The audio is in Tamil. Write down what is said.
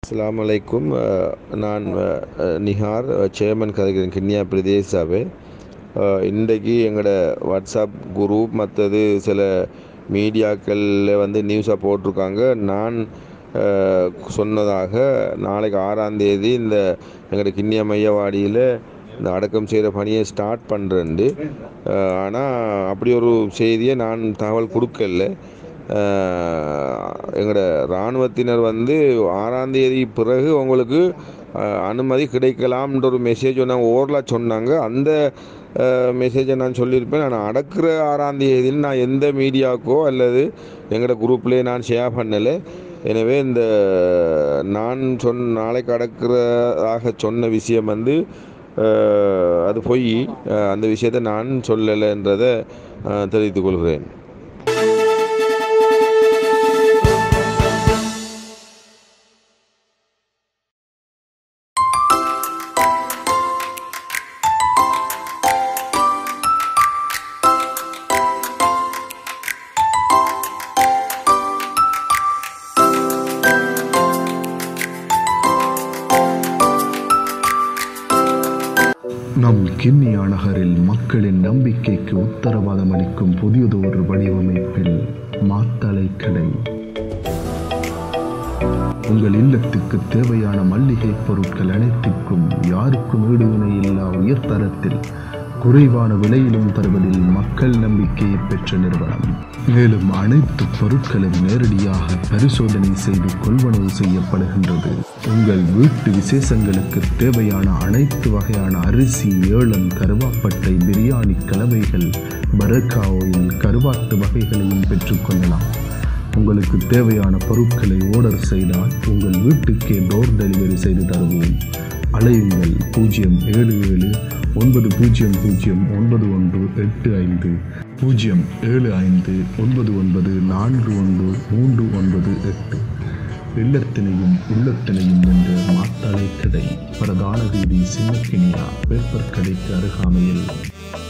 அஸ்ஸலாமு அலைக்கும் அஹ், நான் அஹ், அஹ், நிஹார் அஹ், சேர்மன் கதைக்கிறேன் கிண்ணியா பிரதேசாவே அஹ், இன்றைக்கு எங்களோட வாட்ஸ்அப் குரூப் மற்றது சில மீடியாக்களில் வந்து நியூஸாக போட்டிருக்காங்க நான் அஹ், சொன்னதாக நாளைக்கு ஆறாம் தேதி இந்த எங்களோட கிண்ணியா மையவாடியில் இந்த அடக்கம் செய்கிற பணியை ஸ்டார்ட் பண்ணுறேன்டு ஆனால் அப்படி ஒரு செய்தியை நான் தகவல் கொடுக்கல எங்களோட இராணுவத்தினர் வந்து ஆறாம் தேதி பிறகு உங்களுக்கு அஹ், அனுமதி கிடைக்கலாம்ன்ற ஒரு மெசேஜ் நாங்கள் ஓவரலாக சொன்னாங்க அந்த மெசேஜை நான் சொல்லியிருப்பேன் நான் அடக்கிற ஆறாம் தேதியில் நான் எந்த மீடியாவுக்கோ அல்லது எங்களோட குரூப்லேயே நான் ஷேர் பண்ணலை எனவே இந்த நான் சொன்ன நாளைக்கு அடக்கிறதாக சொன்ன விஷயம் வந்து அஹ், அது பொய் அஹ், அந்த விஷயத்தை நான் சொல்லலைன்றதை அஹ், தெரிவித்துக் கொள்கிறேன் நம் கிண்ணியா நகரில் மக்களின் நம்பிக்கைக்கு உத்தரவாதம் அளிக்கும் புதியதொரு வடிவமைப்பில் மாத்தளை கடை உங்கள் இல்லத்துக்கு தேவையான மல்லிகை பொருட்கள் அனைத்திற்கும் யாருக்கும் ஈடு இணையில்லா உயர்தரத்தில் குறைவான விலையிலும் தருவதில் மக்கள் நம்பிக்கையை பெற்ற நிறுவனம் மேலும் அனைத்து பொருட்களும் நேரடியாக பரிசோதனை செய்து கொள்வனவு செய்யப்படுகின்றது உங்கள் வீட்டு விசேஷங்களுக்கு தேவையான அனைத்து வகையான அரிசி ஏலம் கருவாப்பட்டை பிரியாணி கலவைகள் பரக்கா ஆயில் கருவாட்டு வகைகளையும் பெற்றுக்கொள்ளலாம் உங்களுக்கு தேவையான பொருட்களை ஆர்டர் செய்தால் உங்கள் வீட்டுக்கே டோர் டெலிவரி செய்து தருவோம் அலையுங்கள் பூஜ்ஜியம் ஏழு ஏழு ஒன்பது பூஜ்ஜியம் பூஜ்ஜியம் ஒன்பது ஒன்று எட்டு ஐந்து பூஜ்ஜியம் ஏழு ஐந்து ஒன்பது ஒன்பது நான்கு ஒன்று மூன்று ஒன்பது எட்டு இல்லத்தினையும் உள்ளத்தினையும் வென்ற மாத்தளை கடை பிரதான வீதி சின்னக்கினியா பேப்பர் கடைக்கு அருகாமையில்